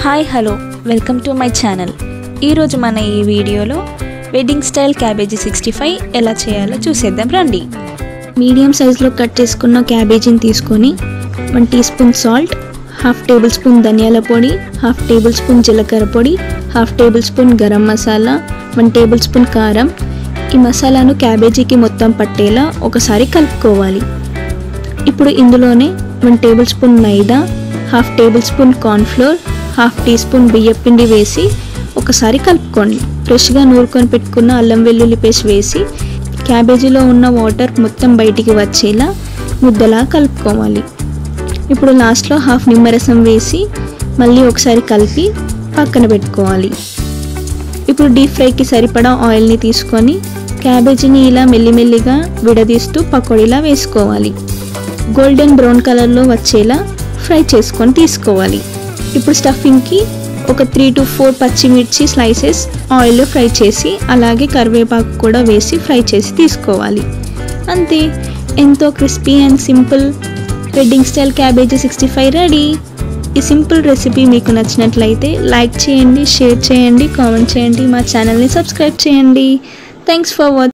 hi hello welcome to my channel ఈరోజు మన ఈ వీడియోలో wedding style cabbage sixty five ఎలా చేయాలో చూసేద్దాం రండి మీడియం సైజులో కట్ చేసుకున్న క్యాబేజీని తీసుకొని one teaspoon salt half tablespoon ధనియాల పొడి హాఫ్ టేబుల్ స్పూన్ జీలకర్ర పొడి half tablespoon garam masala one tablespoon కారం ఈ మసాలాను క్యాబేజీకి మొత్తం పట్టేలా ఒకసారి కలుపుకోవాలి ఇప్పుడు ఇందులోనే one tablespoon maida half tablespoon cornflour half teaspoon బియ్యపిండి వేసి ఒకసారి కలుపుకోండి ఫ్రెష్గా నూరుకొని పెట్టుకున్న అల్లం వెల్లుల్లి పేస్ట్ వేసి క్యాబేజీలో ఉన్న వాటర్ మొత్తం బయటికి వచ్చేలా ముద్దలా కలుపుకోవాలి ఇప్పుడు లాస్ట్లో హాఫ్ నిమ్మరసం వేసి మళ్ళీ ఒకసారి కలిపి పక్కన పెట్టుకోవాలి ఇప్పుడు డీప్ ఫ్రైకి సరిపడా ఆయిల్ని తీసుకొని క్యాబేజీని ఇలా మెల్లిమెల్లిగా విడదీస్తూ పకోడీలా వేసుకోవాలి గోల్డెన్ బ్రౌన్ కలర్లో వచ్చేలా ఫ్రై చేసుకొని తీసుకోవాలి ఇప్పుడు స్టఫింగ్కి ఒక త్రీ టు ఫోర్ పచ్చిమిర్చి స్లైసెస్ ఆయిల్లో ఫ్రై చేసి అలాగే కరివేపాకు కూడా వేసి ఫ్రై చేసి తీసుకోవాలి అంతే ఎంతో crispy and simple wedding style cabbage sixty five ready ఈ సింపుల్ రెసిపీ మీకు నచ్చినట్లయితే లైక్ చేయండి షేర్ చేయండి కామెంట్ చేయండి మా ఛానల్ని సబ్స్క్రైబ్ చేయండి థ్యాంక్స్ ఫర్ వాచింగ్